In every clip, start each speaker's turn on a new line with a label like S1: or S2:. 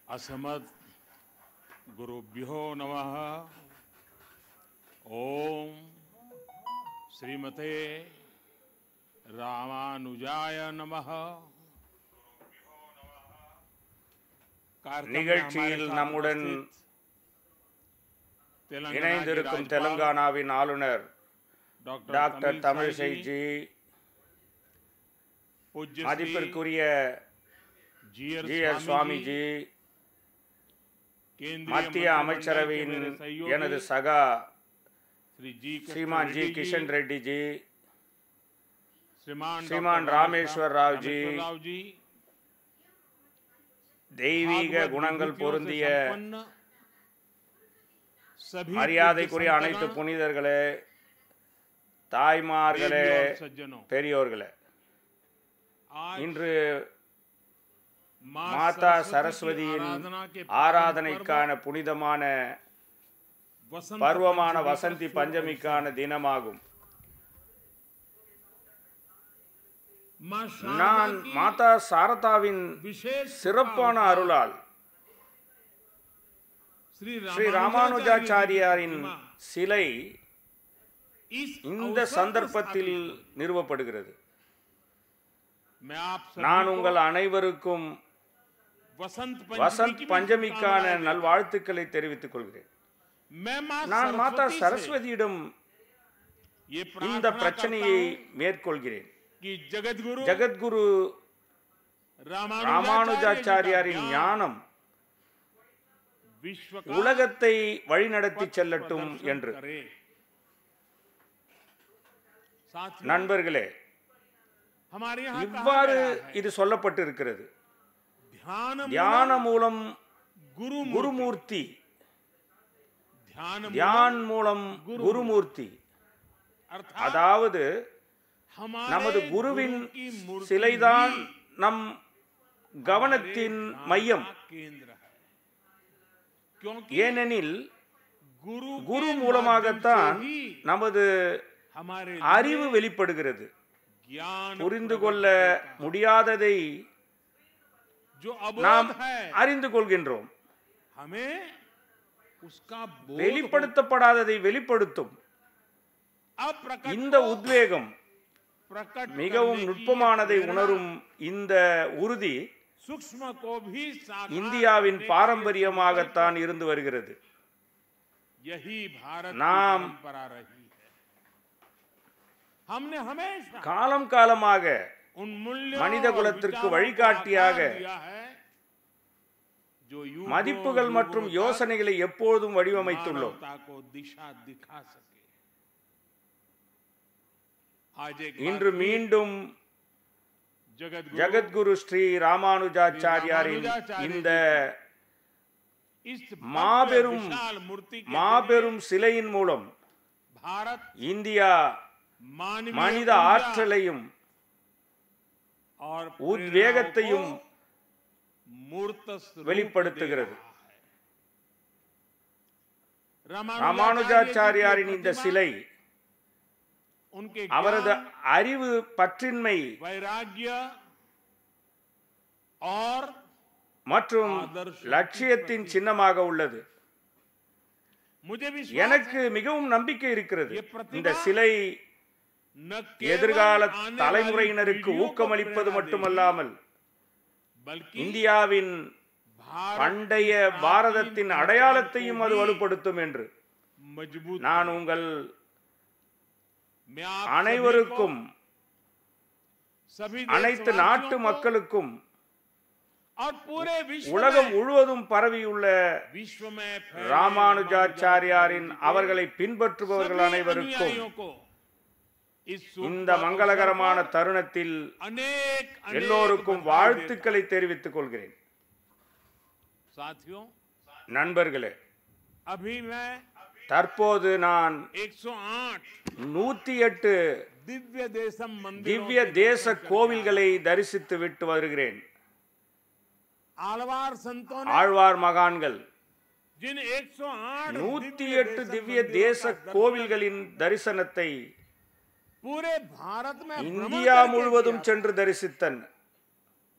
S1: असमत गुरुभ्यो नमः ओम श्रीमते रामानुजाय नमः कार्यक्रम में
S2: நிகழ்ச்சியில்
S1: हमारे साथ
S2: நம்முடன்
S1: उपस्थित तेलंगाना के
S2: இணைந்திருக்கும்
S1: राज्यपाल
S2: தெலுங்கானாவின் ஆளுநர்
S1: डॉक्टर
S2: டாக்டர்
S1: तमिलसाई जी,
S2: தமிழிசைஜி
S1: पूज्य श्री
S2: மதிப்பிற்குரிய
S1: जीएल
S2: ஜி எஸ்
S1: स्वामी जी
S2: சுவாமிஜி
S1: केंद्रीय
S2: மத்திய
S1: मंत्रिमंडल के
S2: அமைச்சரவையின்
S1: मेरे सहयोगी
S2: எனது சகா
S1: श्री जी कृष्ण
S2: ஸ்ரீமான் ஜி
S1: रेड्डी
S2: கிஷன் ரெட்டிஜி
S1: श्रीमान
S2: श्रीमान
S1: डॉक्टर
S2: रामेश्वर राव जी,
S1: रामेश्वर राव जी
S2: தெய்வீக
S1: भागवत
S2: குணங்கள்
S1: विभूतियों से
S2: பொருந்திய
S1: संपन्न सभी
S2: மரியாதைக்குரிய
S1: पूज्य
S2: அனைத்து
S1: संतना,
S2: புனிதர்களே தாய்மார்களே
S1: देवी और सज्जनों
S2: பெரியோர்களே
S1: आज
S2: இன்று
S1: मां
S2: மாதா
S1: सरस्वती की
S2: சரஸ்வதியின்
S1: आराधना के
S2: ஆராதனைக்கான புனிதமான
S1: वसंत
S2: பருவமான
S1: पंचमी का
S2: வசந்தி
S1: शुभ
S2: பஞ்சமிக்கான தினமாகும்
S1: मां
S2: நான்
S1: शारदा की
S2: மாதா சாரதாவின்
S1: विशेष
S2: சிறப்பான அருளால்
S1: श्री
S2: ஸ்ரீ
S1: रामानुजाचार्य
S2: ராமானுஜாச்சாரியாரின்
S1: की प्रतिमा
S2: சிலை
S1: इस
S2: இந்த
S1: अवसर पर
S2: சந்தர்ப்பத்தில்
S1: स्थापित
S2: நிறுவப்படுகிறது
S1: मैं आप सभी
S2: நான்
S1: को
S2: உங்கள் அனைவருக்கும்
S1: वसंत पंचमी
S2: வசந்த்
S1: की भी
S2: பஞ்சமிக்கான
S1: शुभकामनाएं देता
S2: நல்வாழ்த்துக்களை தெரிவித்துக் கொள்கிறேன்
S1: हूं। मैं मां
S2: நான் மாதா
S1: सरस्वती से
S2: சரஸ்வதியிடம்
S1: ये
S2: இந்த
S1: प्रार्थना
S2: பிரச்சனையை
S1: करता हूं
S2: மேற்கொள்கிறேன்
S1: कि जगत गुरु
S2: ஜெகத்குரு
S1: रामानुजाचार्य
S2: ராமானுஜாச்சாரியாரின்
S1: जी का
S2: ஞானம்
S1: विश्व का
S2: உலகத்தை வழிநடத்தி
S1: पथ
S2: செல்லட்டும்
S1: प्रदर्शन
S2: என்று
S1: करे। साथियों,
S2: நண்பர்களே
S1: हमारे यहाँ कहा
S2: இவ்வாறு
S1: गया है,
S2: இது சொல்லப்பட்டு இருக்கிறது
S1: ध्यान
S2: தியான மூலம்
S1: गुरु
S2: குருமூர்த்தி
S1: ध्यान
S2: தியான் மூலம் குருமூர்த்தி
S1: अर्थात
S2: அதாவது
S1: हमारे
S2: நமது குருவின்
S1: गुरु की मूर्ति
S2: சிலைதான்
S1: ही
S2: நம் கவனத்தின்
S1: ध्यान
S2: மையம்
S1: का केंद्र है क्योंकि
S2: ஏனெனில்
S1: गुरु
S2: குரு
S1: के
S2: மூலமாகத்தான்
S1: माध्यम से ही
S2: நமது
S1: हमारे
S2: அறிவு வெளிப்படுகிறது
S1: ज्ञान
S2: புரிந்து
S1: प्रकट
S2: கொள்ள
S1: होता है।
S2: முடியாததை
S1: जो
S2: நாம்
S1: अबोध है
S2: அறிந்து கொள்கின்றோம்
S1: हमें उसका बोध
S2: வெளிப்படுத்தப்படாததை வெளிப்படுத்தும்
S1: अप्रकट
S2: இந்த
S1: को
S2: உத்வேகம்
S1: प्रकट
S2: மிகவும்
S1: करने की
S2: நுட்பமானதை
S1: प्रेरणा
S2: உணரும் இந்த உறுதி
S1: सूक्ष्म को भी साकार
S2: இந்தியாவின்
S1: करने की
S2: பாரம்பரியமாகத்தான் இருந்து வருகிறது
S1: यही भारत
S2: नाम-
S1: की परंपरा रही है हमने हमेशा
S2: காலம் காலமாக
S1: उन मूल्यों
S2: மனித
S1: और
S2: குலத்திற்கு
S1: विचारों को
S2: வழிகாட்டியாக
S1: आकार दिया है, जो युगों-
S2: மதிப்புகள் மற்றும்
S1: युगों तक
S2: யோசனைகளை எப்பொழுதும் வடிவமைத்துள்ளோம்
S1: मानवता को दिशा दिखा सके आज एक
S2: இன்று
S1: बार
S2: மீண்டும்
S1: जगत
S2: ஜெகத்குரு ஸ்ரீ ராமானுஜாச்சாரியாரின் இந்த
S1: इस
S2: மாபெரும்
S1: विशाल मूर्ति के
S2: மாபெரும் சிலையின் மூலம்
S1: भारत
S2: இந்தியா
S1: मानवीय
S2: மனித
S1: ऊर्जा
S2: ஆற்றலையும்
S1: और
S2: உத்வேகத்தையும்
S1: प्रेरणाओं को मूर्त स्वरूप
S2: வெளிப்படுத்துகிறது
S1: दे रहा है।
S2: ராமானுஜாச்சாரியாரின் இந்த
S1: प्रतिमा
S2: சிலை
S1: उनके
S2: அவரது
S1: ज्ञान,
S2: அறிவு பற்றின்மை
S1: वैराग्य और
S2: மற்றும் லட்சியத்தின் சின்னமாக உள்ளது
S1: मुझे विश्वास
S2: எனக்கு மிகவும் நம்பிக்கை இருக்கிறது
S1: ये प्रतिमा
S2: இந்த சிலை
S1: न केवल
S2: எதிர்கால
S1: आने वाली
S2: தலைமுறையினருக்கு
S1: पीढ़ियों को
S2: ஊக்கமளிப்பது
S1: प्रेरणा
S2: மட்டுமல்லாமல்
S1: देगी, बल्कि
S2: இந்தியாவின்
S1: भारत
S2: பண்டைய
S1: की
S2: பாரதத்தின்
S1: प्राचीन
S2: அடையாளத்தையும் அது
S1: पहचान को
S2: வலுப்படுத்தும் என்று
S1: भी मजबूत
S2: நான் உங்கள்
S1: मैं आप
S2: அனைவருக்கும்
S1: सभी
S2: அனைத்து
S1: देशवासियों
S2: நாட்டு
S1: को
S2: மக்களுக்கும்
S1: और पूरे विश्व
S2: உலகம்
S1: में
S2: முழுவதும் பரவியுள்ள
S1: विश्व में फैले
S2: ராமானுஜாச்சாரியாரின்
S1: रामानुजाचार्य
S2: அவர்களை
S1: के
S2: பின்பற்றுபவர்கள்
S1: सभी
S2: அனைவருக்கும்
S1: अनुयायियों को इस शुभ
S2: இந்த
S1: अवसर
S2: மங்களகரமான
S1: पर
S2: தருணத்தில்
S1: अनेक अनेक
S2: எல்லோருக்கும்
S1: बधाई
S2: வாழ்த்துக்களை தெரிவித்துக் கொள்கிறேன்
S1: देता हूं। साथियों
S2: நண்பர்களே
S1: अभी मैं
S2: தற்போது நான்
S1: 108
S2: நூத்தி எட்டு
S1: दिव्य देशम मंदिरों
S2: திவ்ய
S1: के
S2: தேச
S1: दर्शन करके
S2: கோவில்களை தரிசித்து விட்டு வருகிறேன்
S1: आया। आलवार संतों ने
S2: ஆழ்வார் மகான்கள்
S1: जिन 108
S2: நூத்தி
S1: दिव्य
S2: எட்டு
S1: देशम
S2: திவ்ய
S1: मंदिरों
S2: தேச
S1: का दर्शन
S2: கோவில்களின் தரிசனத்தை
S1: पूरे भारत में भ्रमण
S2: இந்தியா
S1: करके
S2: முழுவதும்
S1: किया।
S2: சென்று தரிசித்தன்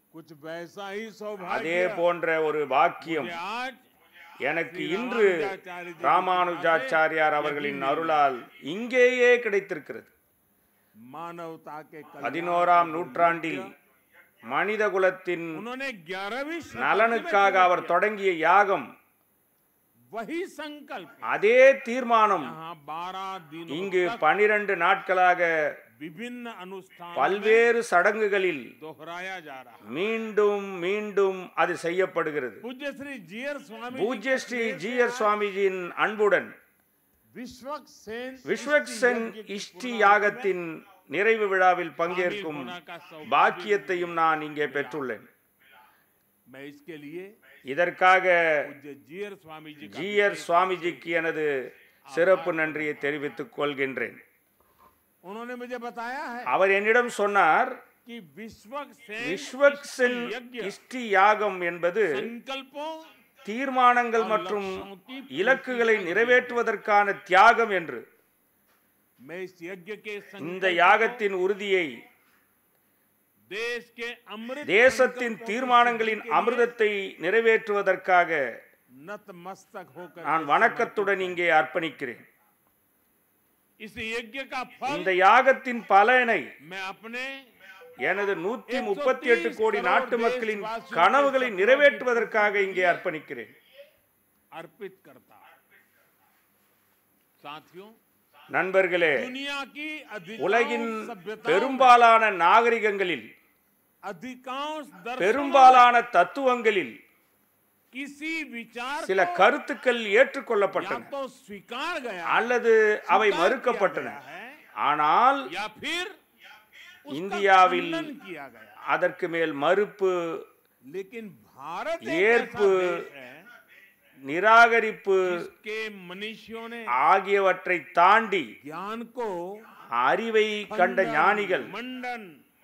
S1: कुछ वैसा ही
S2: அதே
S1: सौभाग्य
S2: போன்ற ஒரு பாக்கியம்
S1: मुझे आज
S2: எனக்கு இன்று ராமானுஜாச்சாரியார் அவர்களின் அருளால் இங்கேயே கிடைத்திருக்கிறது
S1: मानवता के कल्याण
S2: பதினோராம் நூற்றாண்டில் மனித குலத்தின்
S1: उन्होंने ग्यारहवीं
S2: நலனுக்காக அவர் தொடங்கிய யாகம்
S1: वही संकल्प
S2: அதே தீர்மானம்
S1: यहाँ बारह दिनों
S2: இங்கு
S1: तक
S2: பனிரெண்டு நாட்களாக
S1: विभिन्न अनुष्ठान
S2: பல்வேறு சடங்குகளில்
S1: दोहराया जा रहा है
S2: மீண்டும் மீண்டும் அது செய்யப்படுகிறது
S1: पूज्य श्री जीयर स्वामी
S2: பூஜ்ய ஸ்ரீ ஜிஆர் சுவாமிஜியின் அன்புடன்
S1: विश्वक सेन
S2: விஸ்வக்சன் இஷ்டி யாகத்தின் நிறைவு விழாவில் பங்கேற்கும் பாக்கியத்தையும் நான் இங்கே பெற்றுள்ளேன்
S1: मैं इसके लिए
S2: இதற்காக
S1: पूज्य जीयर स्वामी जी का
S2: ஜிஆர் சுவாமிஜிக்கு எனது சிறப்பு நன்றியை தெரிவித்துக் கொள்கின்றேன்
S1: उन्होंने मुझे बताया है
S2: அவர் என்னிடம் சொன்னார்
S1: कि विश्वक सेन
S2: விஸ்வக்சன்
S1: यज्ञ
S2: இஷ்டி யாகம் என்பது
S1: संकल्पों
S2: தீர்மானங்கள் மற்றும் இலக்குகளை நிறைவேற்றுவதற்கான தியாகம் என்று
S1: मैं इस यज्ञ के
S2: இந்த
S1: संकल्प
S2: யாகத்தின் உறுதியை
S1: देश के अमृत
S2: தேசத்தின்
S1: संकल्पों
S2: தீர்மானங்களின்
S1: के लिए
S2: அமிர்தத்தை நிறைவேற்றுவதற்காக
S1: नतमस्तक होकर
S2: நான் வணக்கத்துடன் இங்கே அர்ப்பணிக்கிறேன்
S1: इस यज्ञ का फल
S2: இந்த யாகத்தின் பலனை
S1: मैं अपने
S2: எனது நூத்தி முப்பத்தி எட்டு கோடி நாட்டு மக்களின் கனவுகளை நிறைவேற்றுவதற்காக இங்கே அர்ப்பணிக்கிறேன்
S1: अर्पित करता हूं। साथियों
S2: நண்பர்களே
S1: दुनिया की अधिकांश
S2: உலகின்
S1: सभ्यताओं में
S2: பெரும்பாலான நாகரிகங்களில்
S1: अधिकांश दर्शनों
S2: பெரும்பாலான தத்துவங்களில்
S1: किसी विचार
S2: சில
S1: को
S2: கருத்துக்கள்
S1: या
S2: ஏற்றுக்கொள்ளப்பட்டன
S1: तो स्वीकार गया
S2: அல்லது அவை
S1: स्वीकार
S2: மறுக்கப்பட்டன
S1: किया गया है,
S2: ஆனால்
S1: या फिर उसका
S2: இந்தியாவில்
S1: खंडन किया गया
S2: அதற்கு மேல் மறுப்பு
S1: लेकिन भारत एक
S2: ஏற்பு,
S1: ऐसा देश है
S2: நிராகரிப்பு
S1: जिसके मनुष्यों ने
S2: ஆகியவற்றை தாண்டி
S1: ज्ञान को
S2: அறிவை கண்ட
S1: खंडन,
S2: ஞானிகள்
S1: मंडन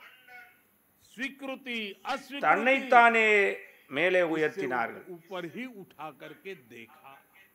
S1: स्वीकृति अस्वीकृति
S2: தன்னைத்தானே மேலே
S1: से
S2: உயர்த்தினார்கள்
S1: ऊपर ही उठा करके देखा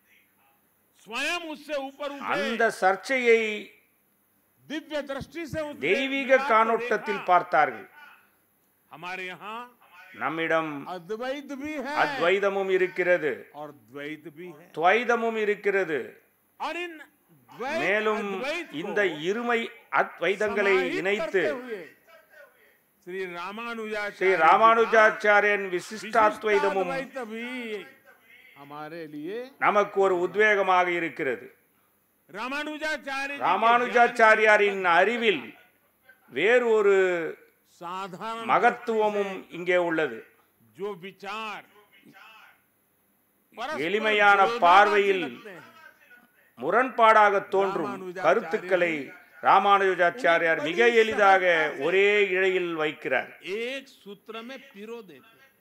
S1: स्वयं उससे ऊपर
S2: அந்த
S1: उठे
S2: சர்ச்சையை
S1: दिव्य दृष्टि से उस
S2: தெய்வீக
S1: विचार को
S2: கானோட்டத்தில்
S1: देखा।
S2: பார்த்தார்கள்
S1: हमारे यहाँ
S2: நம்மிடம்
S1: अद्वैत भी है
S2: அத்வைதமும் இருக்கிறது
S1: और द्वैत भी है
S2: துவைதமும் இருக்கிறது
S1: और इन द्वैत
S2: மேலும்
S1: अद्वैत को
S2: இந்த இருமை அத்வைதங்களை
S1: समाहित
S2: இணைத்து
S1: करते हुए श्री रामानुजाचार्य
S2: ஸ்ரீ
S1: जी का
S2: ராமானுஜாச்சாரியன் விசிஷ்டாத்வைதமும்
S1: विशिष्टाद्वैत भी हमारे लिए
S2: நமக்கு ஒரு உத்வேகமாக இருக்கிறது
S1: रामानुजाचार्य जी के
S2: ராமானுஜாச்சாரியாரின் அறிவில் வேறு ஒரு
S1: ज्ञान साधारण
S2: மகத்துவமும் இங்கே உள்ளது
S1: जो विचार परस्पर
S2: எளிமையான
S1: विरोधाभासी
S2: பார்வையில்
S1: लगते हैं।
S2: முரண்பாடாக தோன்றும் கருத்துக்களை ராமானுஜாச்சாரியார் மிக எளிதாக ஒரே இழையில் வைக்கிறார்
S1: एक सूत्र में पिरो देते हैं।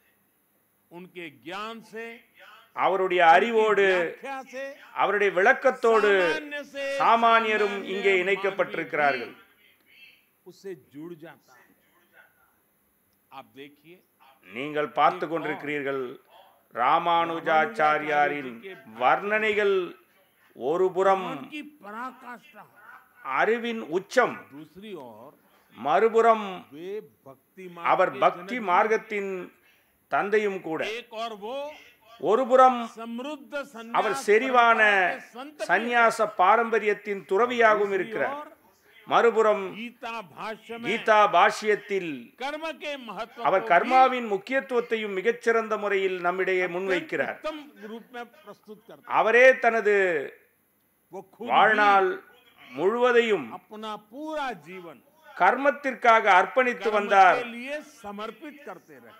S1: उनके ज्ञान से
S2: அவருடைய அறிவோடு
S1: व्याख्या से
S2: அவருடைய விளக்கத்தோடு
S1: सामान्य से
S2: சாமானியரும்
S1: सामान्य
S2: இங்கே
S1: मानवी
S2: இணைக்கப்பட்டிருக்கிறார்கள்
S1: भी उससे जुड़ जाता है आप देखिए
S2: நீங்கள் பார்த்து கொண்டிருக்கிறீர்கள் ராமானுஜாச்சாரியாரின் வர்ணனைகள் ஒரு புறம்
S1: उनकी पराकाष्ठा है।
S2: அறிவின் உச்சம்
S1: दूसरी ओर
S2: மறுபுறம்
S1: वे भक्ति
S2: அவர்
S1: मार्ग के
S2: பக்தி
S1: जनक
S2: மார்க்கத்தின் தந்தையும் கூட
S1: हैं। एक और वो
S2: ஒருபுறம்
S1: समृद्ध
S2: அவர்
S1: संन्यास
S2: செறிவான
S1: परंपरा के संत भी हैं।
S2: சந்நியாச பாரம்பரியத்தின் துறவியாகவும்
S1: दूसरी
S2: இருக்கிறார்
S1: ओर
S2: மறுபுறம்
S1: गीता भाष्य में
S2: கீதா பாஷ்யத்தில்
S1: कर्म के महत्व
S2: அவர்
S1: को
S2: கர்மாவின் முக்கியத்துவத்தையும் மிகச்சிறந்த முறையில் நம்மிடையே
S1: भी
S2: முன்வைக்கிறார்
S1: उत्तम रूप में प्रस्तुत करते हैं।
S2: அவரே தனது
S1: वो खुद
S2: வாழ்நாள் முழுவதையும்
S1: भी अपना पूरा जीवन
S2: கர்மத்திற்காக அர்ப்பணித்து
S1: कर्म
S2: வந்தார்
S1: के लिए समर्पित करते रहे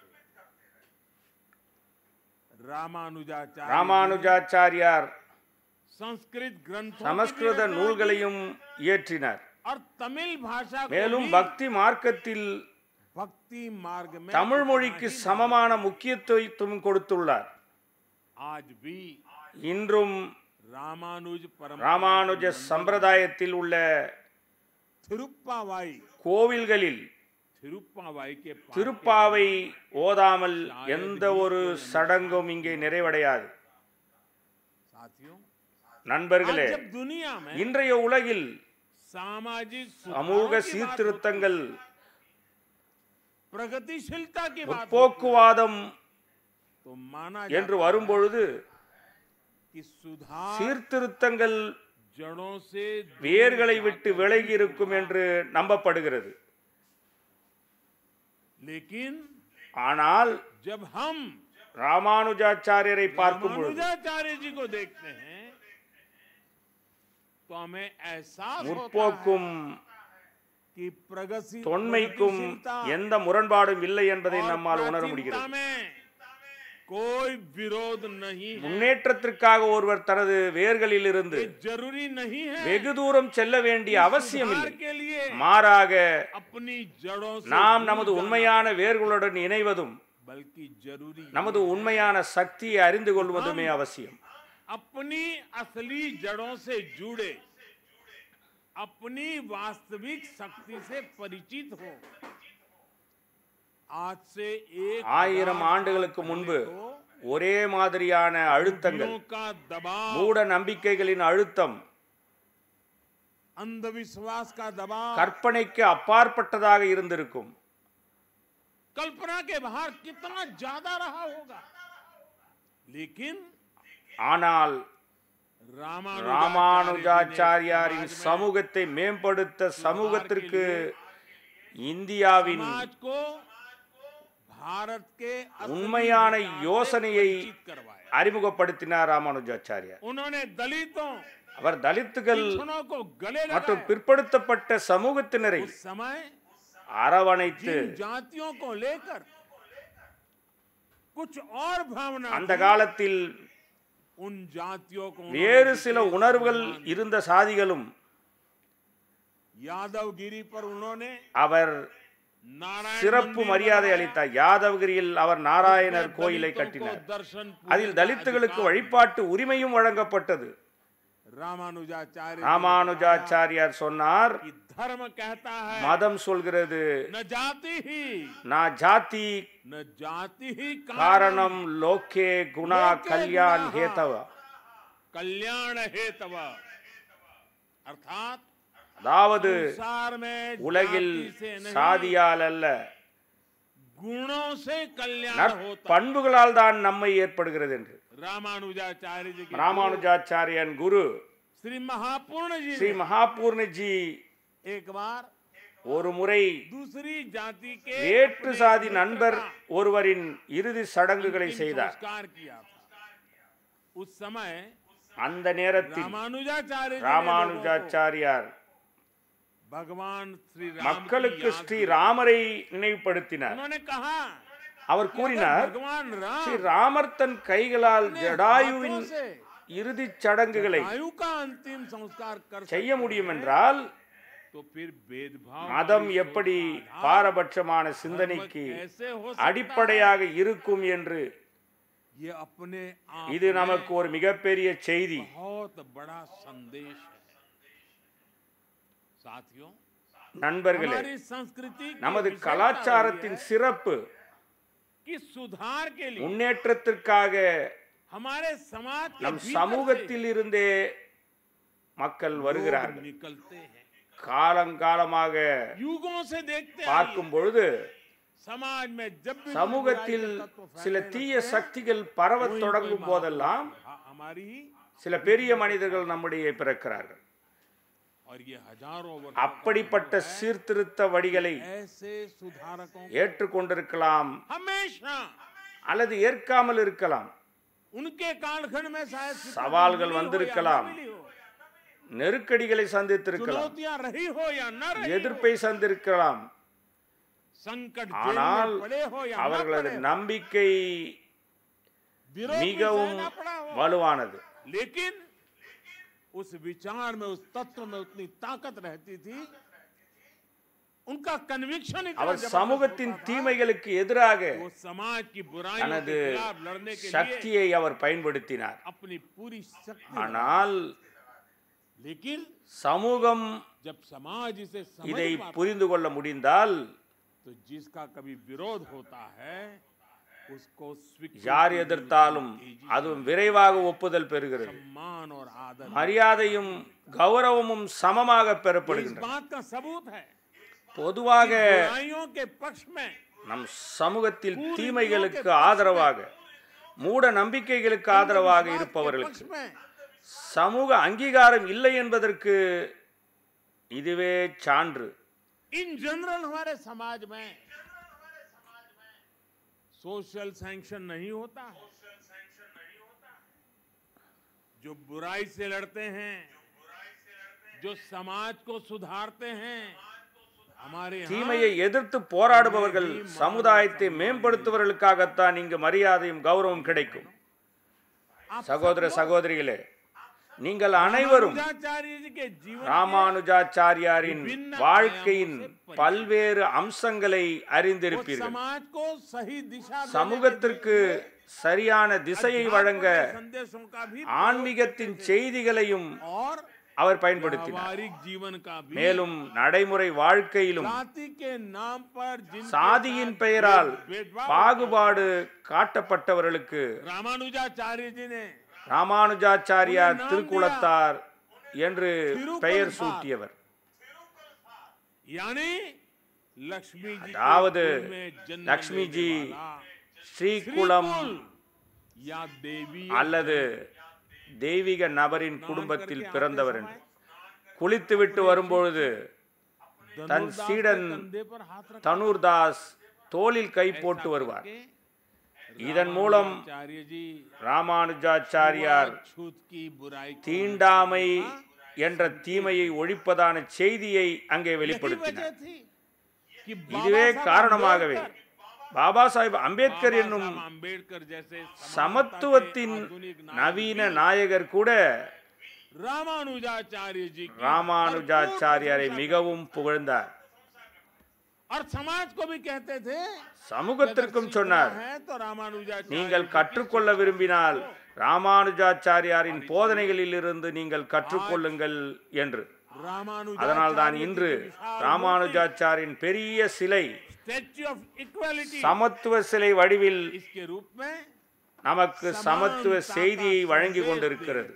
S1: रामानुजाचार्य
S2: ராமானுஜாச்சாரியார்
S1: संस्कृत ग्रंथों की भी
S2: சமஸ்கிருத
S1: रचना की
S2: நூல்களையும் இயற்றினார்
S1: और तमिल भाषा को
S2: மேலும்
S1: भी
S2: பக்தி மார்க்கத்தில்
S1: भक्ति मार्ग में
S2: தமிழ்
S1: उतना
S2: மொழிக்கு
S1: ही
S2: சமமான முக்கியத்துவம் கொடுத்துள்ளார்
S1: आज भी
S2: இன்றும்
S1: रामानुज परम
S2: ராமானுஜ சம்பிரதாயத்தில் உள்ள
S1: तिरुप्पावाई
S2: கோவில்களில்
S1: तिरुप्पावाई के पाठ के
S2: திருப்பாவை ஓதாமல் எந்த ஒரு சடங்கும் இங்கே நிறைவடையாது
S1: साथियों आज
S2: நண்பர்களே
S1: जब दुनिया में
S2: இன்றைய உலகில்
S1: सामाजिक
S2: சமூக
S1: सुधारों की बात
S2: சீர்திருத்தங்கள்
S1: प्रगतिशीलता की बात होती है,
S2: முற்போக்குவாதம்
S1: तो माना
S2: என்று
S1: जाता
S2: வரும்பொழுது
S1: है कि सुधार
S2: சீர்திருத்தங்கள்
S1: जड़ों से दूर
S2: வேர்களை
S1: जाकर
S2: விட்டு விலகி இருக்கும் என்று நம்பப்படுகிறது
S1: लेकिन
S2: ஆனால்
S1: जब हम
S2: ராமானுஜாச்சாரியரை பார்க்கும் பொழுது
S1: रामानुजाचार्य जी को देखते हैं तो हमें एहसास होता है
S2: முற்போக்கும்
S1: कि प्रगति
S2: தொன்மைக்கும்
S1: प्रगतिशीलता
S2: எந்த முரண்பாடும் இல்லை என்பதை
S1: और
S2: நம்மால் உணர
S1: प्राचीनता
S2: முடிகிறது
S1: में कोई विरोध नहीं है
S2: முன்னேற்றத்திற்காக ஒருவர் தனது வேர்களில் இருந்து
S1: ये जरूरी नहीं है
S2: வெகு தூரம் செல்ல வேண்டிய அவசியம்
S1: सुधार
S2: இல்லை
S1: के लिए
S2: மாறாக
S1: अपनी जड़ों से
S2: நாம்
S1: दूर
S2: நமது
S1: जाना,
S2: உண்மையான வேர்களுடன் இணைவதும்
S1: बल्कि जरूरी
S2: நமது உண்மையான சக்தியை அறிந்து கொள்வதுமே அவசியம்
S1: अपनी असली जड़ों से जुड़े अपनी वास्तविक शक्ति से परिचित हो आज से एक
S2: ஆயிரம்
S1: हजार
S2: ஆண்டுகளுக்கு
S1: साल
S2: முன்பு
S1: पहले तो
S2: ஒரே மாதிரியான அழுத்தங்கள்
S1: बुद्धियों का दबाव
S2: மூட நம்பிக்கைகளின் அழுத்தம்
S1: अंधविश्वास का दबाव
S2: கற்பனைக்கு அப்பாற்பட்டதாக இருந்திருக்கும்
S1: कल्पना के बाहर कितना ज्यादा रहा होगा लेकिन
S2: ஆனால்
S1: रामानुजाचार्य
S2: ராமானுஜாச்சாரியாரின்
S1: जी ने
S2: சமூகத்தை மேம்படுத்த சமூகத்திற்கு இந்தியாவின்
S1: समाज को भारत के असली
S2: உண்மையான
S1: विचार से
S2: யோசனையை
S1: परिचित करवाया
S2: அறிமுகப்படுத்தினார் ராமானுஜாச்சாரியார்
S1: उन्होंने दलितों
S2: அவர் தலித்துகள்
S1: पिछड़ों को गले
S2: மற்றும்
S1: लगाए
S2: பிற்படுத்தப்பட்ட சமூகத்தினரை
S1: उस समय
S2: அரவணைத்து
S1: जिन जातियों को लेकर कुछ और भावना
S2: அந்த
S1: थी,
S2: காலத்தில்
S1: उन जातियों को
S2: வேறு
S1: उन्होंने
S2: சில
S1: विशेष
S2: உணர்வுகள்
S1: सम्मान
S2: இருந்த சாதிகளும்
S1: यादवगिरी पर उन्होंने
S2: அவர்
S1: नारायण
S2: சிறப்பு
S1: मंदिर
S2: மரியாதை
S1: बनाया,
S2: அளித்தார் யாதவகிரியில் அவர் நாராயணர்
S1: उसमें
S2: கோயிலை
S1: दलितों को
S2: கட்டினார்
S1: दर्शन पूजन
S2: அதில்
S1: का
S2: தலித்துகளுக்கு
S1: अधिकार
S2: வழிபாட்டு உரிமையும் வழங்கப்பட்டது
S1: रामानुजाचार्य जी ने
S2: ராமானுஜாச்சாரியார் சொன்னார்
S1: बताया कि धर्म कहता है
S2: மதம் சொல்கிறது
S1: न जाति ही
S2: நான் ஜாதி
S1: न जाति ही
S2: காரணம் லோகே குணா கல்யாண் ஹேதவ
S1: कल्याण हेतव अर्थात
S2: அதாவது
S1: संसार में
S2: உலகில்
S1: जाति से नहीं
S2: சாதியால் அல்ல
S1: गुणों से कल्याण होता
S2: நற்பண்புகளால் தான் நம்மை ஏற்படுகிறது என்று
S1: रामानुजाचार्य जी के
S2: ராமானுஜாச்சாரியன் குரு
S1: श्री महापूर्ण जी
S2: ஸ்ரீ
S1: ने
S2: மகாபூர்ணஜி
S1: एक बार
S2: ஒரு முறை
S1: दूसरी जाति के
S2: வேற்று
S1: अपने
S2: சாதி
S1: मित्र
S2: நண்பர்
S1: का
S2: ஒருவரின் இறுதி சடங்குகளை
S1: अंतिम
S2: செய்தார்
S1: संस्कार किया था उस समय
S2: அந்த நேரத்தில்
S1: रामानुजाचार्य जी ने लोगों को
S2: ராமானுஜாச்சாரியார்
S1: भगवान श्री राम की
S2: மக்களுக்கு
S1: याद
S2: ஸ்ரீ
S1: दिलाई।
S2: ராமரை நினைவுபடுத்தினார்
S1: उन्होंने कहा
S2: அவர்
S1: कि
S2: கூறினார்
S1: अगर भगवान
S2: ஸ்ரீ
S1: राम
S2: ராமர் தன் கைகளால்
S1: अपने
S2: ஜடாயுவின்
S1: हाथों से
S2: இறுதிச் சடங்குகளை
S1: जटायु का अंतिम संस्कार कर
S2: செய்ய
S1: सकते
S2: முடியும்
S1: हैं,
S2: என்றால்
S1: तो फिर भेदभाव
S2: மதம்
S1: वाली
S2: எப்படி
S1: सोच का आधार
S2: பாரபட்சமான
S1: धर्म
S2: சிந்தனைக்கு
S1: कैसे हो सकता
S2: அடிப்படையாக இருக்கும் என்று
S1: है? ये अपने आप
S2: இது
S1: में
S2: நமக்கு ஒரு மிகப்பெரிய செய்தி
S1: बहुत बड़ा संदेश है साथियों
S2: நண்பர்களே
S1: हमारी संस्कृति की
S2: நமது
S1: विशेषता
S2: கலாச்சாரத்தின்
S1: रही है
S2: சிறப்பு
S1: कि सुधार के लिए
S2: முன்னேற்றத்திற்காக
S1: हमारे समाज के
S2: நம்
S1: भीतर
S2: சமூகத்தில் இருந்தே மக்கள்
S1: से
S2: வருகிறார்கள்
S1: लोग निकलते हैं
S2: காலங்காலமாக
S1: युगों से देखते हैं
S2: பார்க்கும் பொழுது
S1: समाज में जब भी
S2: சமூகத்தில்
S1: बुराई के तत्व
S2: சில
S1: फैलने
S2: தீய
S1: लगते हैं,
S2: சக்திகள் பரவத்
S1: कोई
S2: தொடங்கும்
S1: कोई
S2: போதெல்லாம்
S1: महापुरुष ह- हमारी
S2: சில பெரிய மனிதர்கள் நம்முடைய பிறக்கிறார்கள்
S1: और ये हजारों वर्ष
S2: அப்படிப்பட்ட சீர்திருத்த வழிகளை
S1: ऐसे सुधारकों को
S2: ஏற்றுக்கொண்டிருக்கலாம்
S1: हमेशा
S2: அல்லது ஏற்காமல் இருக்கலாம்
S1: उनके कालखंड में शायद स्वीकृति
S2: சவால்கள்
S1: मिली हो या
S2: வந்திருக்கலாம்.
S1: न मिली हो,
S2: நெருக்கடிகளை சந்தித்திருக்கலாம்
S1: चुनौतियां रही हो या न रही हो,
S2: எதிர்ப்பை சந்திருக்கலாம்
S1: संकट जेल
S2: ஆனால்
S1: में पड़े हो या न
S2: அவர்களது
S1: पड़े हो,
S2: நம்பிக்கை
S1: विरोध भी
S2: மிகவும்
S1: सहना पड़ा हो
S2: வலுவானது
S1: लेकिन उस विचार में उस तत्व में उतनी ताकत रहती थी उनका कन्विक्शन इतना
S2: அவர்
S1: जबरदस्त
S2: சமூகத்தின்
S1: होता था,
S2: தீமைகளுக்கு எதிராக
S1: वो समाज की बुराइयों
S2: தனது
S1: के खिलाफ लड़ने के लिए
S2: சக்தியை அவர் பயன்படுத்தினார்
S1: अपनी पूरी शक्ति
S2: ஆனால்
S1: लेकिन
S2: சமூகம்
S1: जब समाज इसे समझ
S2: இதை
S1: पाता
S2: புரிந்து கொள்ள முடிந்தால்
S1: तो जिसका कभी विरोध होता है उसको स्वीकृति
S2: யார்
S1: मिलती
S2: எதிர்த்தாலும்
S1: तेजी
S2: அதுவும் விரைவாக ஒப்புதல் பெறுகிறது
S1: सम्मान और आदर
S2: மரியாதையும் கௌரவமும் சமமாக
S1: इस
S2: பெறப்படுகின்றன
S1: बात का सबूत है
S2: பொதுவாக
S1: बुराइयों के पक्ष में
S2: நம் சமூகத்தில் தீமைகளுக்கு ஆதரவாக மூட நம்பிக்கைகளுக்கு ஆதரவாக
S1: विश्वास के
S2: இருப்பவர்களுக்கு
S1: पक्ष में
S2: சமூக அங்கீகாரம் இல்லை என்பதற்கு இதுவே சான்று
S1: इन जनरल हमारे समाज में सोशल सैंक्शन नहीं होता है जो बुराई से लड़ते हैं जो समाज को सुधारते हैं हमारे यहाँ
S2: தீமையை எதிர்த்து போராடுபவர்கள் சமுதாயத்தை மேம்படுத்துவர்களுக்காகத்தான் இங்கு மரியாதையும் கௌரவம் கிடைக்கும்
S1: आप
S2: சகோதர சகோதரிகளே நீங்கள் அனைவரும்
S1: रामानुजाचार्य जी के जीवन
S2: ராமானுஜாச்சாரியாரின் வாழ்க்கையின் பல்வேறு அம்சங்களை
S1: के
S2: அறிந்திருப்பீர்கள்
S1: समाज को सही दिशा देने के
S2: சமூகத்திற்கு சரியான திசையை வழங்க
S1: संदेशों का भी
S2: ஆன்மீகத்தின் செய்திகளையும்
S1: और
S2: அவர் பயன்படுத்தினார்
S1: व्यवहारिक जीवन का भी
S2: மேலும் நடைமுறை வாழ்க்கையிலும்
S1: जाति के नाम पर जिन
S2: சாதியின் பெயரால் பாகுபாடு காட்டப்பட்டவர்களுக்கு
S1: रामानुजाचार्य जी ने
S2: ராமானுஜாச்சாரியார் திருக்குளத்தார் என்று பெயர் சூட்டியவர்
S1: यानी लक्ष्मी जी के
S2: அதாவது
S1: कुल में जन्म
S2: லக்ஷ்மி
S1: लेने
S2: ஜி
S1: वाला
S2: ஸ்ரீகுளம்
S1: श्रीकुल या देवी
S2: அல்லது தெய்வீக நபரின் குடும்பத்தில் பிறந்தவர் என்று குளித்துவிட்டு வரும்பொழுது தன்
S1: धनुर्दास के
S2: சீடன்
S1: कंधे पर हाथ रख
S2: தனுர்தாஸ் தோளில் கை போட்டு வருவார் இதன் மூலம்
S1: आचार्य जी
S2: ராமானுஜாச்சாரியார்
S1: छूत की बुराई को
S2: தீண்டாமை என்ற தீமையை ஒழிப்பதான செய்தியை அங்கே
S1: यही
S2: வெளிப்படுத்தினார்
S1: वजह थी कि
S2: இதுவே
S1: बाबा साहब
S2: காரணமாகவே
S1: अम्बेडकर-
S2: பாபா சாஹிப் அம்பேத்கர்
S1: बाबा
S2: என்னும்
S1: साहब अम्बेडकर जैसे
S2: சமத்துவத்தின்
S1: आधुनिक
S2: நவீன நாயகர் கூட
S1: रामानुजाचार्य जी की
S2: ராமானுஜாச்சாரியாரை மிகவும் புகழ்ந்தார்
S1: और समाज को भी कहते थे
S2: சமூகத்திற்கும்
S1: अगर
S2: சொன்னார்
S1: सीखना है तो रामानुजाचार्य
S2: நீங்கள்
S1: जी की
S2: கற்றுக்கொள்ள விரும்பினால் ராமானுஜாச்சாரியாரின் போதனைகளில் இருந்து நீங்கள் கற்றுக்கொள்ளுங்கள் என்று
S1: रामानुजाचार्य
S2: அதனால்தான்
S1: जी
S2: இன்று
S1: की विशाल
S2: ராமானுஜாச்சாரின் பெரிய சிலை
S1: स्टैच्यू ऑफ इक्वालिटी
S2: சமத்துவ சிலை வடிவில்
S1: इसके रूप में
S2: நமக்கு சமத்துவ செய்தியை வழங்கி கொண்டிருக்கிறது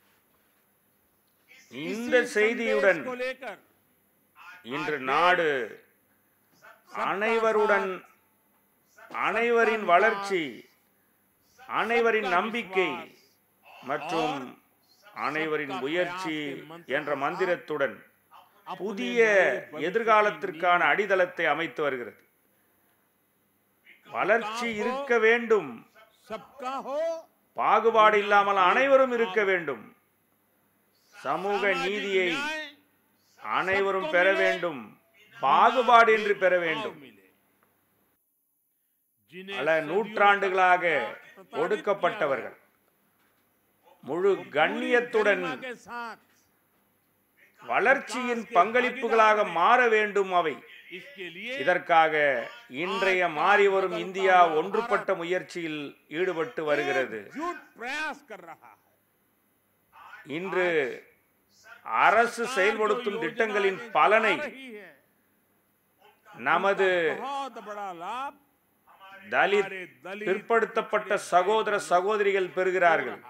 S2: இந்த
S1: इसी
S2: செய்தியுடன்
S1: संदेश को लेकर
S2: இன்று நாடு அனைவருடன் அனைவரின் வளர்ச்சி அனைவரின் நம்பிக்கை மற்றும் அனைவரின் முயற்சி என்ற மந்திரத்துடன் புதிய எதிர்காலத்திற்கான அடித்தளத்தை அமைத்து வருகிறது வளர்ச்சி இருக்க வேண்டும்
S1: सबका हो
S2: பாகுபாடு இல்லாமல் அனைவரும் இருக்க வேண்டும் சமூக
S1: सामाजिक
S2: நீதியை
S1: न्याय
S2: அனைவரும் பெற வேண்டும் பாகுபாடு என்று பெற வேண்டும்
S1: मिले जिन्हें
S2: பல நூற்றாண்டுகளாக ஒடுக்கப்பட்டவர்கள் முழு கண்ணியத்துடன்
S1: गरिमा के साथ
S2: வளர்ச்சியின் பங்களிப்புகளாக மாற வேண்டும் அவை
S1: इसके लिए
S2: இதற்காக இன்றைய மாறி வரும் இந்தியா ஒன்றுபட்ட முயற்சியில் ஈடுபட்டு வருகிறது
S1: जुट प्रयास कर रहा है
S2: இன்று அரசு செயல்படுத்தும் திட்டங்களின் பலனை
S1: रही है
S2: நமது
S1: बहुत बड़ा लाभ
S2: தலித் பிற்படுத்தப்பட்ட சகோதர சகோதரிகள் பெறுகிறார்கள்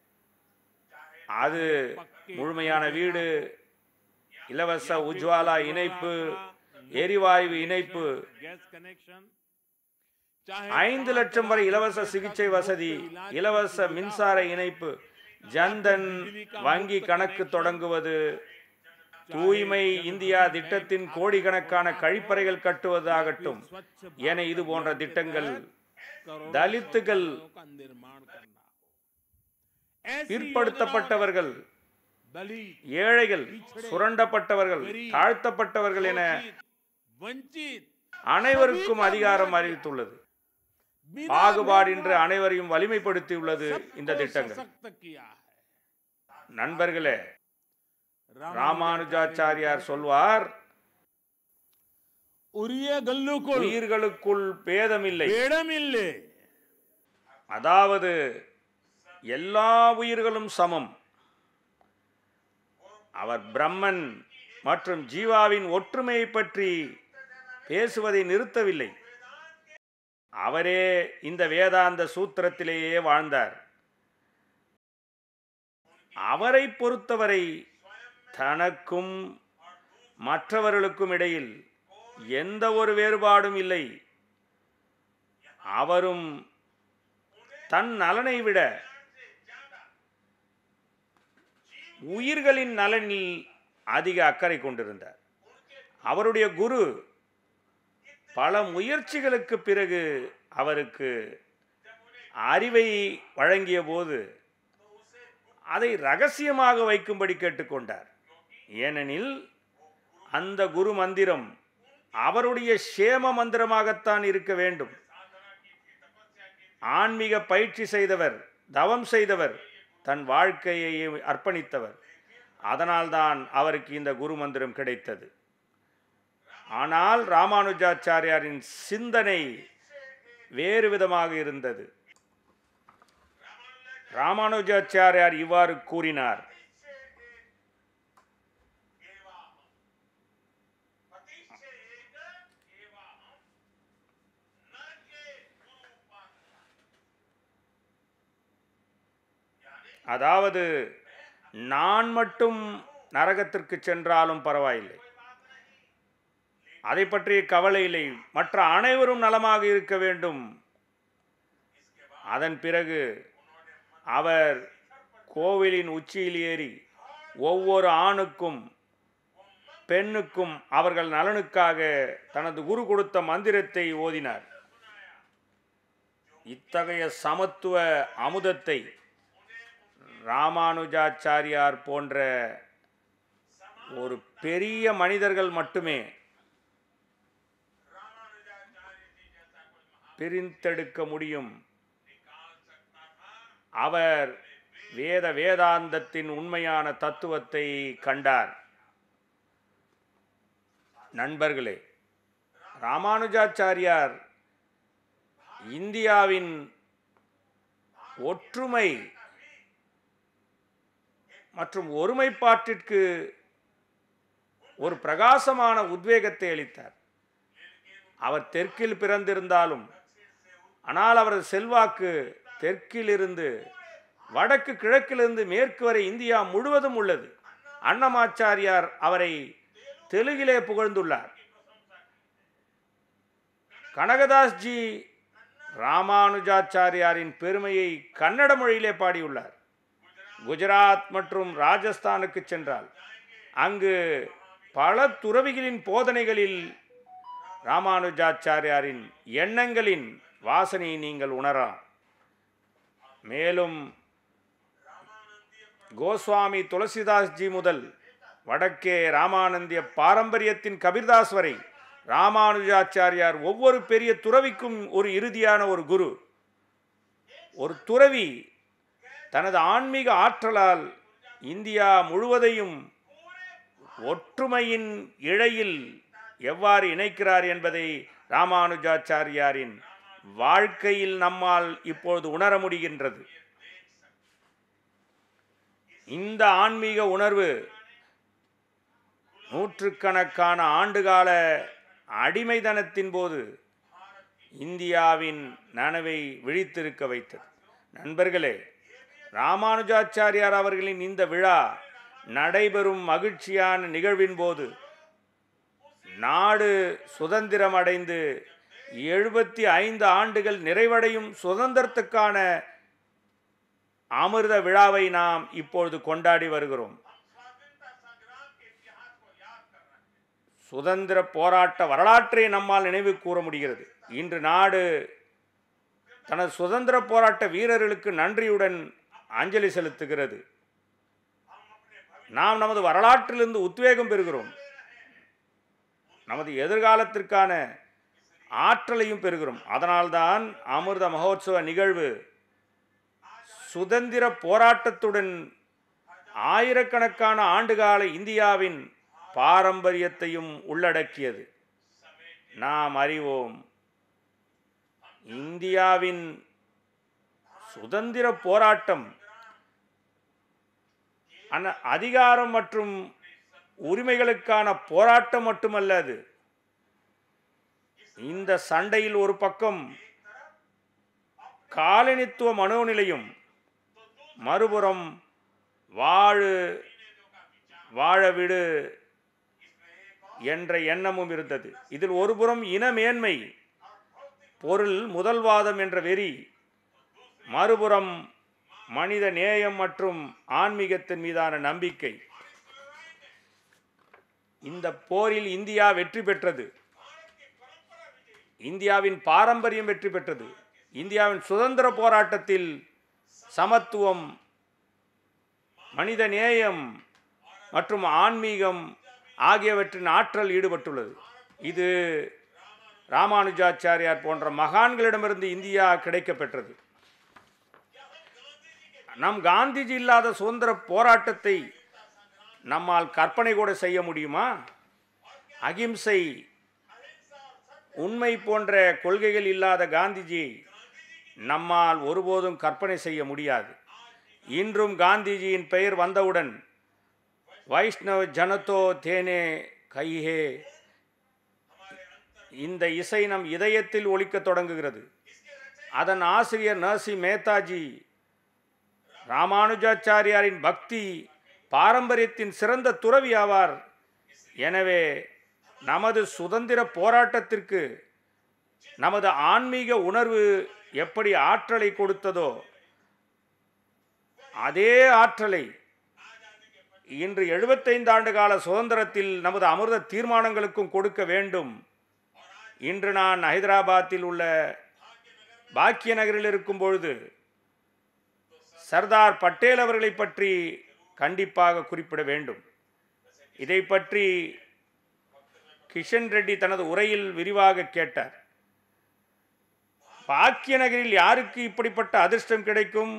S2: அது முழுமையான வீடு இலவச உஜ்வாலா இணைப்பு எரிவாயு இணைப்பு
S1: गैस कनेक्शन चाहे
S2: ஐந்து லட்சம் வரை இலவச சிகிச்சை வசதி இலவச மின்சார இணைப்பு ஜன்தன் வங்கி கணக்கு தொடங்குவது தூய்மை இந்தியா திட்டத்தின் கோடிக்கணக்கான கழிப்பறைகள் கட்டுவதாகட்டும் என இது போன்ற திட்டங்கள்
S1: करोड़ों
S2: தலித்துகள்
S1: का निर्माण करना हो ऐसी
S2: பிற்படுத்தப்பட்டவர்கள்
S1: योजनाओं, दलित
S2: ஏழைகள் சுரண்டப்பட்டவர்கள் தாழ்த்தப்பட்டவர்கள் என
S1: वंचित वंचित
S2: அனைவருக்கும் அதிகாரம் அறிவித்துள்ளது
S1: बिना
S2: பாகுபாடின்றி அனைவரையும் வலிமைப்படுத்தியுள்ளது இந்த
S1: सबको
S2: திட்டங்கள்
S1: सशक्त किया है
S2: நண்பர்களே ராமானுஜாச்சாரியார் சொல்வார்
S1: உரிய கல்லுக்குள்
S2: உயிர்களுக்குள் பேதமில்லை
S1: பேடமில்லை
S2: அதாவது எல்லா உயிர்களும் சமம் அவர் பிரம்மன் மற்றும் ஜீவாவின் ஒற்றுமையை பற்றி பேசுவதை நிறுத்தவில்லை அவரே இந்த வேதாந்த சூத்திரத்திலேயே வாழ்ந்தார் அவரை பொறுத்தவரை தனக்கும் மற்றவர்களுக்கும் இடையில் எந்த ஒரு வேறுபாடும் இல்லை அவரும் தன் நலனை விட உயிர்களின் நலனில் அதிக அக்கறை கொண்டிருந்தார் அவருடைய குரு பல முயற்சிகளுக்கு பிறகு அவருக்கு அறிவை வழங்கிய போது அதை ரகசியமாக வைக்கும்படி கேட்டுக்கொண்டார் ஏனெனில் அந்த குரு மந்திரம் அவருடைய சேம மந்திரமாகத்தான் இருக்க வேண்டும் ஆன்மீக பயிற்சி செய்தவர் தவம் செய்தவர் தன் வாழ்க்கையை அர்ப்பணித்தவர் அதனால்தான் அவருக்கு இந்த குரு மந்திரம் கிடைத்தது ஆனால் ராமானுஜாச்சாரியாரின் சிந்தனை வேறு விதமாக இருந்தது ராமானுஜாச்சாரியார் இவ்வாறு கூறினார் அதாவது நான் மட்டும் நரகத்திற்கு சென்றாலும் பரவாயில்லை அதை பற்றிய கவலை இல்லை மற்ற அனைவரும் நலமாக இருக்க வேண்டும் அதன் பிறகு அவர் கோவிலின் உச்சியில் ஏறி ஒவ்வொரு ஆணுக்கும் பெண்ணுக்கும் அவர்கள் நலனுக்காக தனது குரு கொடுத்த மந்திரத்தை ஓதினார் இத்தகைய சமத்துவ அமுதத்தை ராமானுஜாச்சாரியார் போன்ற ஒரு பெரிய மனிதர்கள் மட்டுமே பிரித்தெடுக்க முடியும் அவர் வேத வேதாந்தத்தின் உண்மையான தத்துவத்தை கண்டார் நண்பர்களே ராமானுஜாச்சாரியார் இந்தியாவின் ஒற்றுமை மற்றும் ஒருமைப்பாட்டிற்கு ஒரு பிரகாசமான உத்வேகத்தை அளித்தார் அவர் தெற்கில் பிறந்திருந்தாலும் ஆனால் அவரது செல்வாக்கு தெற்கிலிருந்து வடக்கு கிழக்கிலிருந்து மேற்கு வரை இந்தியா முழுவதும் உள்ளது அன்னமாச்சாரியார் அவரை தெலுங்கிலே புகழ்ந்துள்ளார் கனகதாஸ்ஜி ராமானுஜாச்சாரியாரின் பெருமையை கன்னட மொழியிலே பாடியுள்ளார் குஜராத் மற்றும் ராஜஸ்தானுக்கு சென்றால் அங்கு பல துறவிகளின் போதனைகளில் ராமானுஜாச்சாரியாரின் எண்ணங்களின் வாசனையை நீங்கள் உணரலாம் மேலும் கோஸ்வாமி துளசிதாஸ்ஜி முதல் வடக்கே ராமானந்திய பாரம்பரியத்தின் கபீர்தாஸ் வரை ராமானுஜாச்சாரியார் ஒவ்வொரு பெரிய துறவிக்கும் ஒரு இறுதியான ஒரு குரு ஒரு துறவி தனது ஆன்மீக ஆற்றலால் இந்தியா முழுவதையும் ஒற்றுமையின் இழையில் எவ்வாறு இணைக்கிறார் என்பதை ராமானுஜாச்சாரியாரின் வாழ்க்கையில் நம்மால் இப்பொழுது உணர முடிகின்றது இந்த ஆன்மீக உணர்வு நூற்றுக்கணக்கான ஆண்டுகால அடிமைதனத்தின் போது இந்தியாவின் நனவை விழித்திருக்க வைத்தது நண்பர்களே ராமானுஜாச்சாரியார் அவர்களின் இந்த விழா நடைபெறும் மகிழ்ச்சியான நிகழ்வின் போது நாடு சுதந்திரம் அடைந்து எழுபத்தி ஐந்து ஆண்டுகள் நிறைவடையும் சுதந்திரத்துக்கான அமிர்த விழாவை நாம் இப்பொழுது கொண்டாடி வருகிறோம் சுதந்திர போராட்ட வரலாற்றை நம்மால் நினைவு கூற முடிகிறது இன்று நாடு தனது சுதந்திர போராட்ட வீரர்களுக்கு நன்றியுடன் அஞ்சலி செலுத்துகிறது நாம் நமது வரலாற்றிலிருந்து உத்வேகம் பெறுகிறோம் நமது எதிர்காலத்திற்கான ஆற்றலையும் பெறுகிறோம் அதனால்தான் அமிர்த மகோத்சவ நிகழ்வு சுதந்திர போராட்டத்துடன் ஆயிரக்கணக்கான ஆண்டுகால இந்தியாவின் பாரம்பரியத்தையும் உள்ளடக்கியது நாம் அறிவோம் இந்தியாவின் சுதந்திர போராட்டம் அன அதிகாரம் மற்றும் உரிமைகளுக்கான போராட்டம் மட்டுமல்ல அது இந்த சண்டையில் ஒரு பக்கம் காலனித்துவ மனோநிலையும் மறுபுறம் வாழு வாழ விடு என்ற எண்ணமும் இருந்தது இதில் ஒருபுறம் இன மேன்மை பொருள் முதல்வாதம் என்ற வெறி மறுபுறம் மனித நேயம் மற்றும் ஆன்மீகத்தின் மீதான நம்பிக்கை இந்த போரில் இந்தியா வெற்றி பெற்றது இந்தியாவின் பாரம்பரியம் வெற்றி பெற்றது இந்தியாவின் சுதந்திர போராட்டத்தில் சமத்துவம் மனித நேயம் மற்றும் ஆன்மீகம் ஆகியவற்றின் ஆற்றல் ஈடுபட்டுள்ளது இது ராமானுஜாச்சாரியார் போன்ற மகான்களிடமிருந்து இந்தியா கிடைக்கப் பெற்றது நம் காந்திஜி இல்லாத சுதந்திர போராட்டத்தை நம்மால் கற்பனை கூட செய்ய முடியுமா அகிம்சை உண்மை போன்ற கொள்கைகள் இல்லாத காந்திஜி நம்மால் ஒருபோதும் கற்பனை செய்ய முடியாது இன்றும் காந்திஜியின் பெயர் வந்தவுடன் வைஷ்ணவ ஜனதோ தேனே கைஹே இந்த இசை நம் இதயத்தில் ஒலிக்கத் தொடங்குகிறது அதன் ஆசிரியர் நர்சி மேத்தாஜி ராமானுஜாச்சாரியாரின் பக்தி பாரம்பரியத்தின் சிறந்த துறவி ஆவார் எனவே நமது சுதந்திர போராட்டத்திற்கு நமது ஆன்மீக உணர்வு எப்படி ஆற்றலை கொடுத்ததோ அதே ஆற்றலை இன்று எழுபத்தைந்து ஆண்டு கால சுதந்திரத்தில் நமது அமிர்த தீர்மானங்களுக்கும் கொடுக்க வேண்டும் இன்று நான் ஹைதராபாத்தில் உள்ள பாக்கிய நகரில் இருக்கும் பொழுது சர்தார் பட்டேல் அவர்களை பற்றி கண்டிப்பாக குறிப்பிட வேண்டும் இதை பற்றி கிஷன் ரெட்டி தனது உரையில் விரிவாக கேட்டார் பாக்கிய நகரில் யாருக்கு இப்படிப்பட்ட அதிர்ஷ்டம் கிடைக்கும்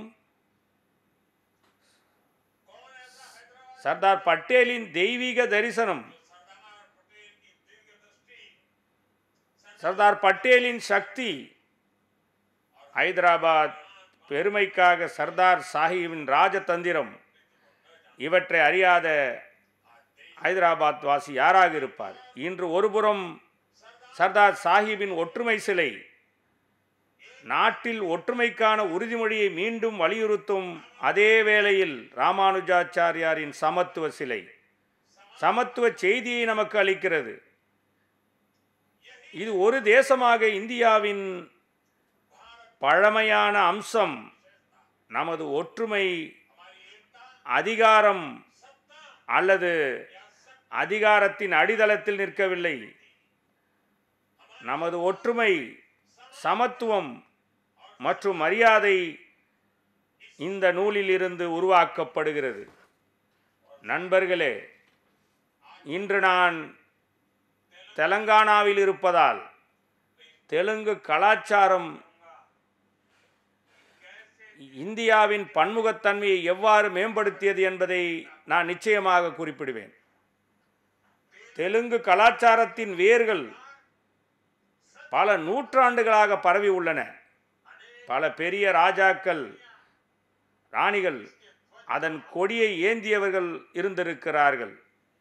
S2: சர்தார் பட்டேலின் தெய்வீக தரிசனம் சர்தார் பட்டேலின் சக்தி ஹைதராபாத் பெருமைக்காக சர்தார் சாஹிபின் ராஜதந்திரம் இவற்றை அறியாத ஹைதராபாத் வாசி யாராக இருப்பார் இன்று ஒருபுறம் சர்தார் சாஹிபின் ஒற்றுமை சிலை நாட்டில் ஒற்றுமைக்கான உறுதிமொழியை மீண்டும் வலியுறுத்தும் அதே வேளையில் ராமானுஜாச்சாரியாரின் சமத்துவ சிலை சமத்துவ செய்தியை நமக்கு அளிக்கிறது இது ஒரு தேசமாக இந்தியாவின் பழமையான அம்சம் நமது ஒற்றுமை அதிகாரம் அல்லது அதிகாரத்தின் அடித்தளத்தில் நிற்கவில்லை நமது ஒற்றுமை சமத்துவம் மற்றும் மரியாதை இந்த நூலில் இருந்து உருவாக்கப்படுகிறது நண்பர்களே இன்று நான் தெலங்கானாவில் இருப்பதால் தெலுங்கு கலாச்சாரம் இந்தியாவின் பன்முகத்தன்மையை எவ்வாறு மேம்படுத்தியது என்பதை நான் நிச்சயமாக குறிப்பிடுவேன் தெலுங்கு கலாச்சாரத்தின் வேர்கள் பல நூற்றாண்டுகளாக பரவி உள்ளன பல பெரிய ராஜாக்கள் ராணிகள் அதன் கொடியை ஏந்தியவர்கள் இருந்திருக்கிறார்கள்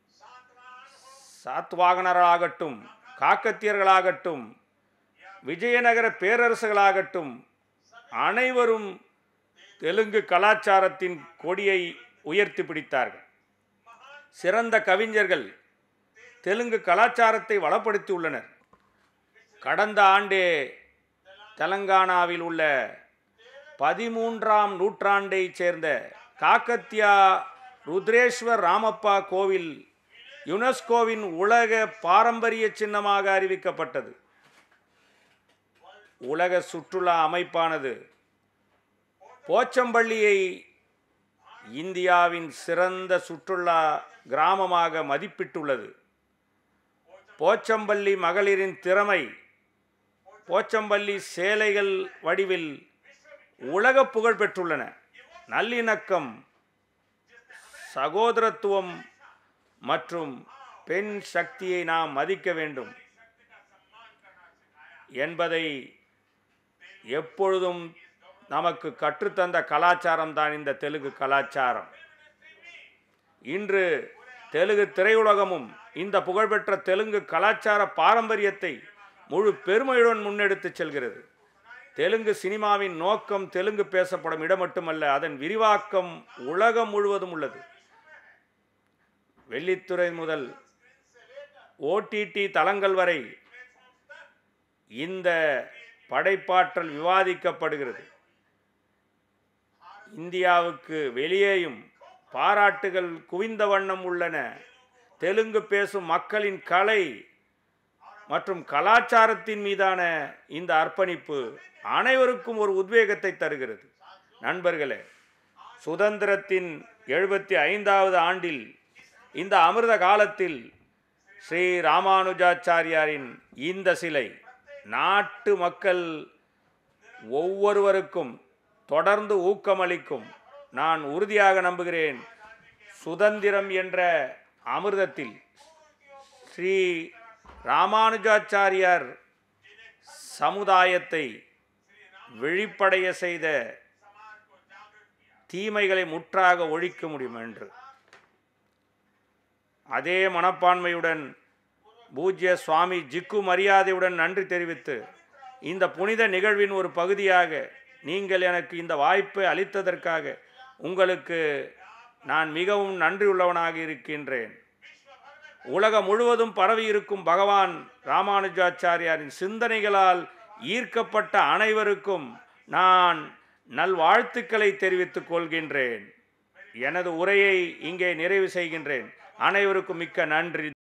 S2: சாத்வாகனராகட்டும் காக்கத்தியர்களாகட்டும் விஜயநகர பேரரசுகளாகட்டும் அனைவரும் தெலுங்கு கலாச்சாரத்தின் கொடியை உயர்த்தி பிடித்தார்கள் சிறந்த கவிஞர்கள் தெலுங்கு கலாச்சாரத்தை வளப்படுத்தியுள்ளனர் கடந்த ஆண்டே தெலங்கானாவில் உள்ள பதிமூன்றாம் நூற்றாண்டைச் சேர்ந்த காக்கத்தியா ருத்ரேஸ்வர் ராமப்பா கோவில் யுனெஸ்கோவின் உலக பாரம்பரிய சின்னமாக அறிவிக்கப்பட்டது உலக சுற்றுலா அமைப்பானது போச்சம்பள்ளியை இந்தியாவின் சிறந்த சுற்றுலா கிராமமாக மதிப்பிட்டுள்ளது போச்சம்பள்ளி மகளிரின் திறமை போச்சம்பள்ளி சேலைகள் வடிவில் உலக புகழ் பெற்றுள்ளன நல்லிணக்கம் சகோதரத்துவம் மற்றும் பெண் சக்தியை நாம் மதிக்க வேண்டும் என்பதை எப்பொழுதும் நமக்கு கற்றுத்தந்த கலாச்சாரம் தான் இந்த தெலுங்கு கலாச்சாரம் இன்று தெலுங்கு திரையுலகமும் இந்த புகழ்பெற்ற தெலுங்கு கலாச்சார பாரம்பரியத்தை முழு பெருமையுடன் முன்னெடுத்துச் செல்கிறது தெலுங்கு சினிமாவின் நோக்கம் தெலுங்கு பேசப்படும் இடம் மட்டுமல்ல அதன் விரிவாக்கம் உலகம் முழுவதும் உள்ளது வெள்ளித்துறை முதல் ஓடிடி தளங்கள் வரை இந்த படைப்பாற்றல் விவாதிக்கப்படுகிறது இந்தியாவுக்கு வெளியேயும் பாராட்டுகள் குவிந்த வண்ணம் உள்ளன தெலுங்கு பேசும் மக்களின் கலை மற்றும் கலாச்சாரத்தின் மீதான இந்த அர்ப்பணிப்பு அனைவருக்கும் ஒரு உத்வேகத்தை தருகிறது நண்பர்களே சுதந்திரத்தின் எழுபத்தி ஐந்தாவது ஆண்டில் இந்த அமிர்த காலத்தில் ஸ்ரீ ராமானுஜாச்சாரியாரின் இந்த சிலை நாட்டு மக்கள் ஒவ்வொருவருக்கும் தொடர்ந்து ஊக்கமளிக்கும் நான் உறுதியாக நம்புகிறேன் சுதந்திரம் என்ற அமிர்தத்தில் ஸ்ரீ ராமானுஜாச்சாரியார் சமுதாயத்தை விழிப்படைய செய்த தீமைகளை முற்றாக ஒழிக்க முடியும் என்று அதே மனப்பான்மையுடன் பூஜ்ய சுவாமி ஜிக்கு மரியாதையுடன் நன்றி தெரிவித்து இந்த புனித நிகழ்வின் ஒரு பகுதியாக நீங்கள் எனக்கு இந்த வாய்ப்பை அளித்ததற்காக உங்களுக்கு நான் மிகவும் நன்றியுள்ளவனாக இருக்கின்றேன் உலகம் முழுவதும் பரவி இருக்கும் பகவான் ராமானுஜாச்சாரியாரின் சிந்தனைகளால் ஈர்க்கப்பட்ட அனைவருக்கும் நான் நல்வாழ்த்துக்களை தெரிவித்துக் கொள்கின்றேன் எனது உரையை இங்கே நிறைவு செய்கின்றேன் அனைவருக்கும் மிக்க நன்றி